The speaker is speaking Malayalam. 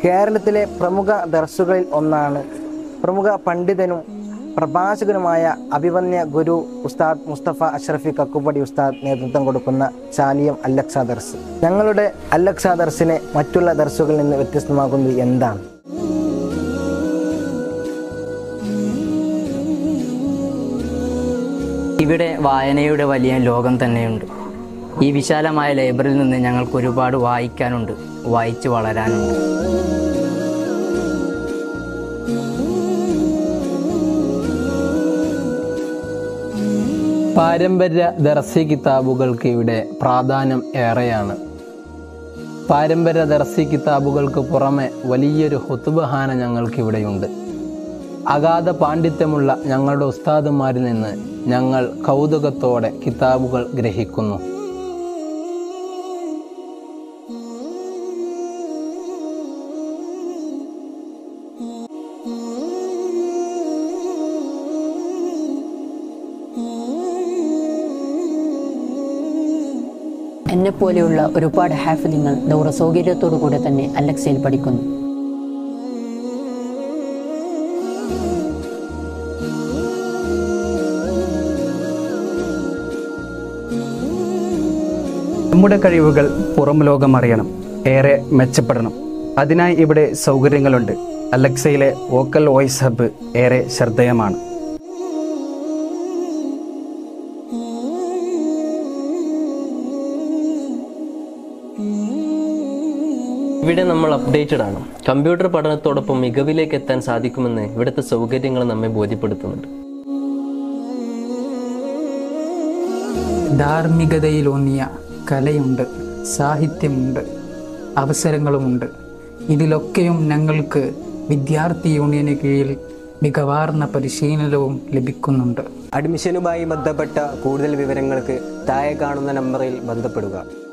കേരളത്തിലെ പ്രമുഖ ദർസുകളിൽ ഒന്നാണ് പ്രമുഖ പണ്ഡിതനും പ്രഭാഷകനുമായ അഭിവന്യ ഗുരു ഉസ്താദ് മുസ്തഫ അഷ്റഫി കക്കുപടി ഉസ്താദ് നേതൃത്വം കൊടുക്കുന്ന ചാലിയം അല്ലക്സ ദർസ് ഞങ്ങളുടെ അല്ലക്സ ദർസിനെ മറ്റുള്ള ദർസുകളിൽ നിന്ന് വ്യത്യസ്തമാക്കുന്നത് എന്താണ് ഇവിടെ വായനയുടെ വലിയ ലോകം തന്നെയുണ്ട് ഈ വിശാലമായ ലൈബ്രറിയിൽ നിന്ന് ഞങ്ങൾക്ക് ഒരുപാട് വായിക്കാനുണ്ട് വായിച്ചു വളരാനുണ്ട് പാരമ്പര്യ ദർസി കിതാബുകൾക്ക് ഇവിടെ പ്രാധാന്യം ഏറെയാണ് പാരമ്പര്യ ദർസി കിതാബുകൾക്ക് പുറമെ വലിയൊരു ഹുത്തുബഹാന ഞങ്ങൾക്ക് ഇവിടെയുണ്ട് അഗാധ പാണ്ഡിത്യമുള്ള ഞങ്ങളുടെ ഉസ്താദുമാരിൽ നിന്ന് ഞങ്ങൾ കൗതുകത്തോടെ കിതാബുകൾ ഗ്രഹിക്കുന്നു എന്നെപ്പോലെയുള്ള ഒരുപാട് ഹാഫിലിങ്ങൾ ദൗറ സൗകര്യത്തോടു കൂടെ തന്നെ അലക്സയിൽ പഠിക്കുന്നു നമ്മുടെ കഴിവുകൾ പുറം ലോകം അറിയണം ഏറെ മെച്ചപ്പെടണം അതിനായി ഇവിടെ സൗകര്യങ്ങളുണ്ട് അലക്സയിലെ വോക്കൽ വോയിസ് ഹബ്ബ് ഏറെ ശ്രദ്ധേയമാണ് ഇവിടെ നമ്മൾ അപ്ഡേറ്റഡ് ആണ് കമ്പ്യൂട്ടർ പഠനത്തോടൊപ്പം മികവിലേക്ക് എത്താൻ സാധിക്കുമെന്ന് ഇവിടുത്തെ സൗകര്യങ്ങൾ നമ്മെ ബോധ്യപ്പെടുത്തുന്നുണ്ട് ധാർമ്മികതയിലൂന്നിയ കലയുണ്ട് സാഹിത്യമുണ്ട് അവസരങ്ങളുമുണ്ട് ഇതിലൊക്കെയും ഞങ്ങൾക്ക് വിദ്യാർത്ഥി യൂണിയന് കീഴിൽ മികവാർന്ന പരിശീലനവും ലഭിക്കുന്നുണ്ട് അഡ്മിഷനുമായി ബന്ധപ്പെട്ട കൂടുതൽ വിവരങ്ങൾക്ക് താഴെ കാണുന്ന നമ്പറിൽ ബന്ധപ്പെടുക